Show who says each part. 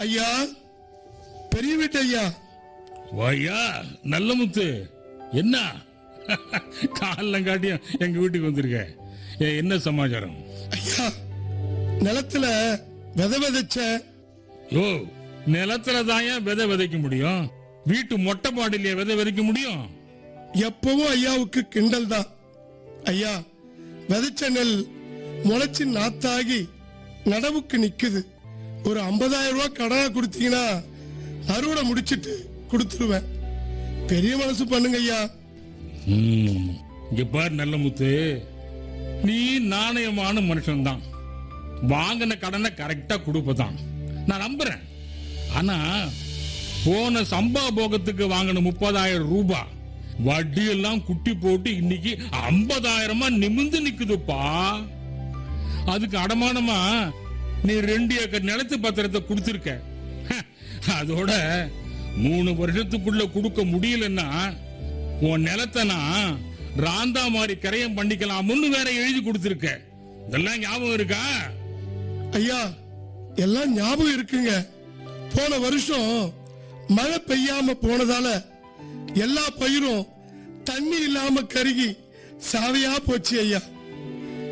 Speaker 1: ஐயா பெரிய வீட்டு ஐயா
Speaker 2: வாயா நல்ல முத்து என்ன காலம் காட்டியும் எங்க வீட்டுக்கு வந்திருக்க ஏ, என்ன சமாச்சாரம்
Speaker 1: ஐயா நிலத்துல விதை விதைச்ச
Speaker 2: யோ நிலத்துல தான் ஏன் விதை விதைக்க முடியும் வீட்டு மொட்டை மாடிலேயே விதை விதைக்க முடியும்
Speaker 1: எப்பவும் ஐயாவுக்கு கிண்டல் தான் ஐயா விதைச்ச நெல் முளைச்சு நாத்தாகி நடவுக்கு நிக்குது ஒரு 50000 ரூபாய் கடனா கொடுத்தீங்கன்னா அறுவடை முடிச்சிட்டு கொடுத்துருவேன் பெரிய மனசு பண்ணுங்க ஐயா
Speaker 2: ம், இங்க பாரு நல்ல முத்து நீ நாணயமான மனுஷன்தான் வாங்கின கடனை கரெக்டா கொடுப்பதான் நான் நம்புறேன் ஆனா போன சம்பா போகத்துக்கு வாங்கின முப்பதாயிரம் ரூபாய் வட்டி எல்லாம் குட்டி போட்டு இன்னைக்கு ஐம்பதாயிரமா நிமிந்து நிக்குதுப்பா அதுக்கு அடமானமா நீ ரெண்டு ஏக்கர் நிலத்து பத்திரத்தை கொடுத்திருக்க ஹ, அதோட மூணு வருஷத்துக்குள்ள கொடுக்க முடியலன்னா உன் நிலத்தை நான் ராந்தா மாதிரி கரையம் பண்ணிக்கலாம்னு வேற எழுதி கொடுத்திருக்க இதெல்லாம் ஞாபகம் இருக்கா
Speaker 1: ஐயா எல்லாம் ஞாபகம் இருக்குங்க போன வருஷம் மழை பெய்யாம போனதால எல்லா பயிரும் தண்ணி இல்லாம கருகி சாவையா போச்சு ஐயா